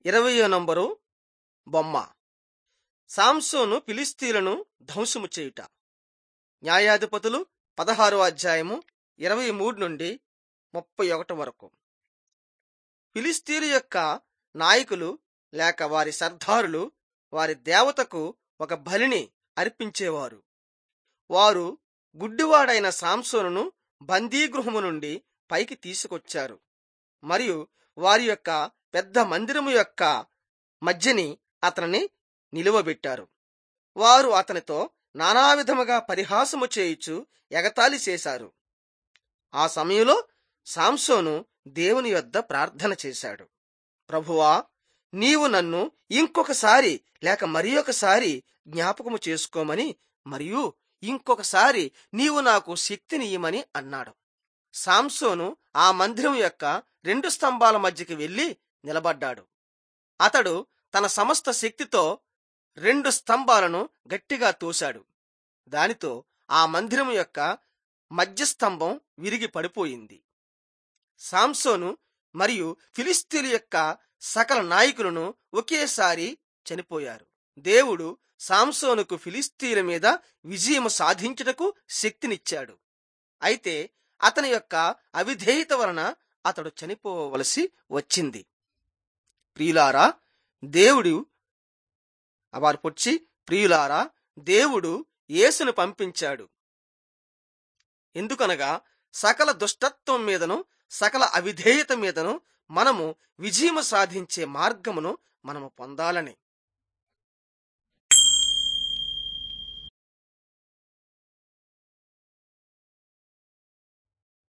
ఇరవయో నంబరు బొమ్మ సాంసోను ఫిలిస్తీలను ధ్వంసము చేయుట న్యాయాధిపతులు పదహారో అధ్యాయము ఇరవై మూడు నుండి ముప్పై ఒకటి వరకు ఫిలిస్తీన్ల యొక్క నాయకులు లేక వారి సర్దారులు వారి దేవతకు ఒక బలిని అర్పించేవారు వారు గుడ్డివాడైన సాంసోనును బందీగృహము నుండి పైకి తీసుకొచ్చారు మరియు వారి యొక్క పెద్ద మందిరము యొక్క మధ్యని అతనిని నిలువబెట్టారు వారు అతనితో నానావిధముగా పరిహాసము చేయుచు ఎగతాళి చేశారు ఆ సమయంలో సాంసోను దేవుని యొద్ద ప్రార్థన చేశాడు ప్రభువా నీవు నన్ను ఇంకొకసారి లేక మరి ఒకసారి జ్ఞాపకము చేసుకోమని మరియు ఇంకొకసారి నీవు నాకు శక్తినియ్యమని అన్నాడు సాంసోను ఆ మందిరం యొక్క రెండు స్తంభాల మధ్యకి వెళ్లి నిలబడ్డాడు అతడు తన సమస్త శక్తితో రెండు స్తంభాలను గట్టిగా తోశాడు దానితో ఆ మందిరం యొక్క మధ్య స్తంభం విరిగి పడిపోయింది సాంసోను మరియు ఫిలిస్తీన్ల యొక్క సకల నాయకులను ఒకేసారి చనిపోయారు దేవుడు సాంసోనుకు ఫిలిస్తీన్ల మీద విజయం సాధించుటకు శక్తినిచ్చాడు అయితే అతని యొక్క అవిధేయత వలన అతడు చనిపోవలసి వచ్చింది ప్రియులారా దేవుడు వారు పొచ్చి ప్రియులారా దేవుడు యేసును పంపించాడు ఎందుకనగా సకల దుష్టత్వం మీదను సకల అవిధేయత మీదను మనము విజయము సాధించే మార్గమును మనము పొందాలని